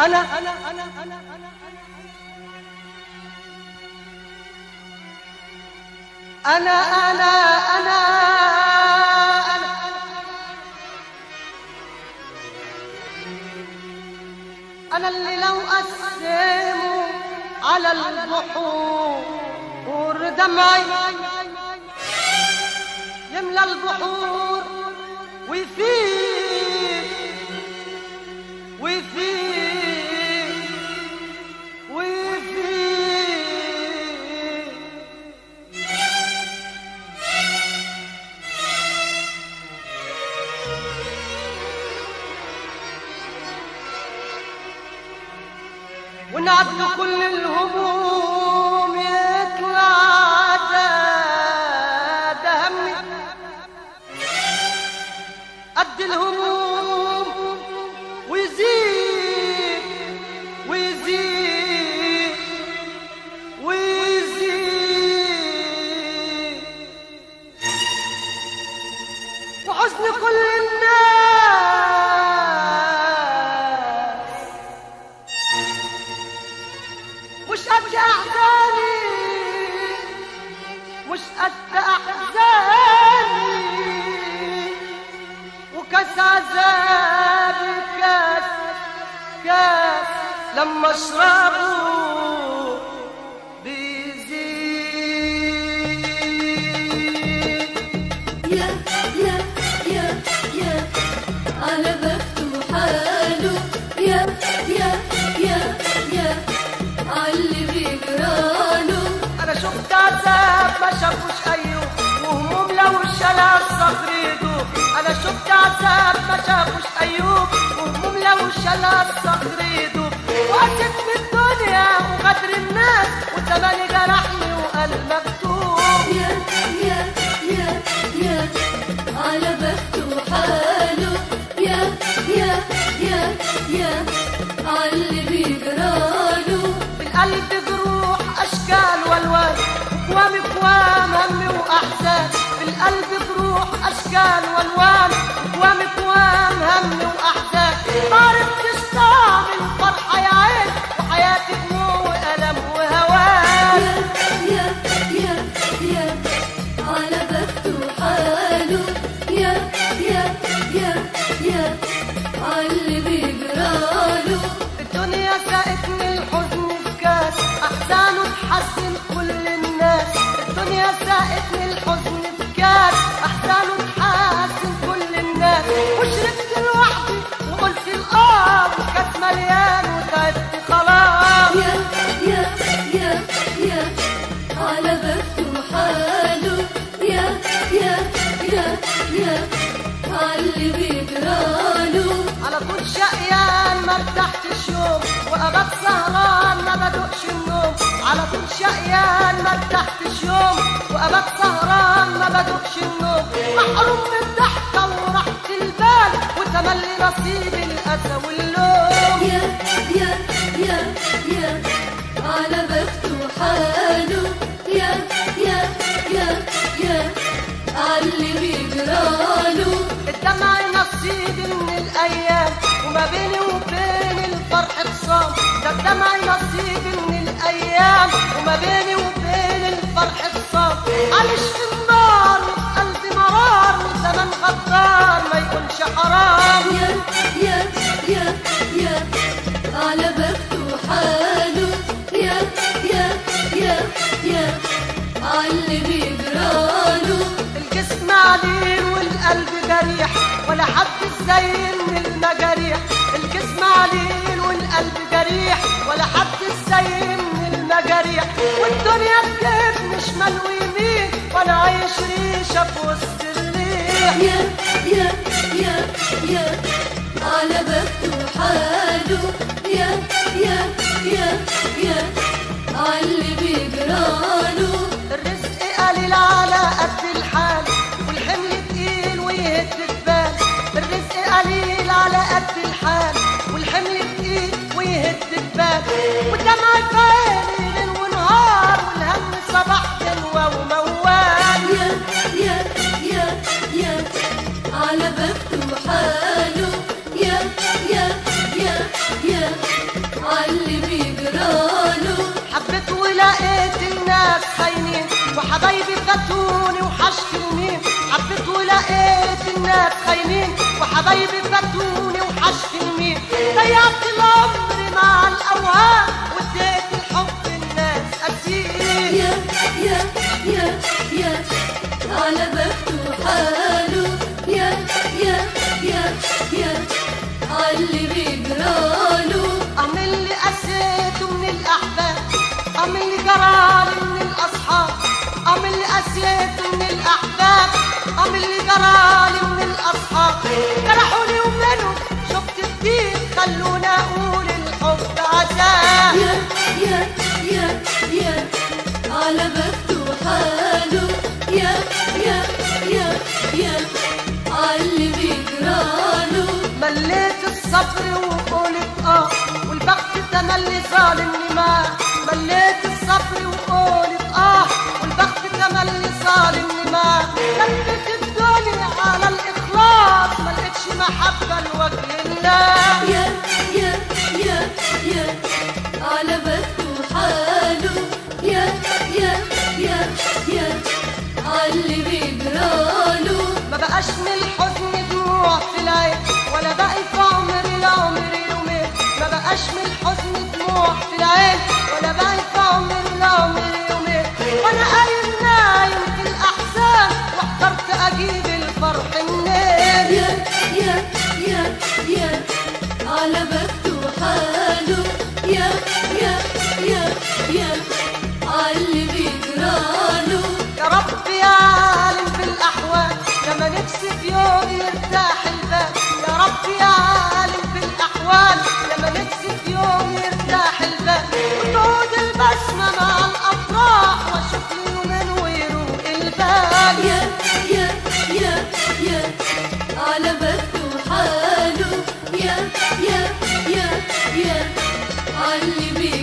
أنا أنا أنا أنا أنا أنا أنا أنا أنا أنا اللي لو قسموا على البحور دمعي يملى البحور ويفيد ويفيد ويفيد ونعد كل الهموم يطلع ده ده همي قد الهموم ويزيد ويزيد ويزيد وحزن كل الناس مش قد أحزاني مش قد أحزاني وكاس عذابي كاس كاس لما اشربه بيزيد يا يا يا يا على بخته حاله يا يا يا يا عاللي بيجراله انا شفت عذاب ما شافوش ايوب وهموم لو شلا الصخر يدوب انا شفت عذاب ما شافوش ايوب وهموم لو شلا الصخر يدوب وقفت في الدنيا وغدر الناس وزماني جرحني وقلب مكتوب يا يا يا يا على بخته حاله يا يا يا يا عاللي بيجراله في القلب جروح اشكال والوان اكوام اكوام هم واحزان في القلب جروح اشكال والوان اكوام اكوام هم واحزان ما عرفتش طعم الفرحه يا عين وحياتي دموع والم وهوان يا يا يا يا على بخته حاله يا يا يا يا عاللي بيجراله الدنيا ساقتني الحزن في كاس احزانه تحزن كل الناس الدنيا ساقتني الحزن في كاس احزانه تحزن كل الناس وشربت لوحدي وقلت الاه كاس مليان وتعبت خلاص يا يا يا يا على بخته حاله يا يا يا يا عاللي بيجراله على طول شقيان ما ارتحتش يوم وابات سهران ما بدقش النوم على طول شقيان ما ارتحتش يوم وابات سهران ما بدقش النوم محروم من الضحكه وراحه البال وتملي نصيب الاسى واللوم يا يا يا يا على بخته حاله يا يا يا يا عاللي بيجراله الدمع نصيب من الايام وما بيني وبين الفرح خصام ده الدمع نصيب من الايام وما بيني وبين الفرح خصام عايش في النار وفي قلبي مرار وزمن غدار ما يكونش حرام يا يا يا يا على بخته حاله يا يا يا يا عاللي بيجراله الجسم عليل والقلب جريح ولا حد زين من المجاريح الجسم عليل والقلب جريح ولا حد زين من المجاريح والدنيا تجيبني شمال ويمين وانا عايش ريشه في وسط الريح يا يا يا يا على بخته حاله يا يا يا يا عاللي بيجراله الرزق قليل على قد الحال والحمل تقيل ويهد البال الرزق قليل على قد الحال والحمل تقيل ويهد البال والدمع في عيني ليل ونهار والهم صباح دلوة وموال يا يا يا يا على بخته حاله يا يا يا يا ناس خاينين وحبايبي فاتوني وحشت المين ضيعت العمر مع الاوهام واديت الحب الناس اسير يا يا يا يا على بخته حاله يا يا يا يا عاللي بيجراله اعمل لي قسيته من الاحباب اعمل لي جرالي من الاصحاب اعمل لي قسيته من الاحباب اعمل لي جرالي من الاصحاب جرحوني ومنهم شفت كتير خلوني اقول الحب عذاب يا يا يا يا على بخته حاله يا يا يا يا عاللي بيجراله مليت الصبر وقلت اه والبخت تملي ظالمني معاه مليت الصبر وقلت اه والبخت تملي ظالمني معاه لفت الدنيا على الاخلاص ما لقيتش محبه لوجه الله يا يا يا يا على بخته حاله يا يا يا يا عاللي بيجراله ما بقاش من الحزن دموع في العين ولا باقي في عمري لعمري يومين ما بقاش من الحزن دموع في العين ولا باقي في عمري لعمري يومين وانا قايم نايم في الاحزان واحترت اجيب الفرح منين يا يا يا يا على بخته حاله يا يا يا يا عاللي بيجراله يا رب يا عالم بالاحوال لما نفسي في يوم يرتاح البال يا رب يا عالم بالاحوال لما نفسي في يوم يرتاح البال وتعود البسمه مع الافراح واشوف لي يومين ويروق البال يا يا يا يا على بخته حاله يا يا يا يا عاللي بيجراله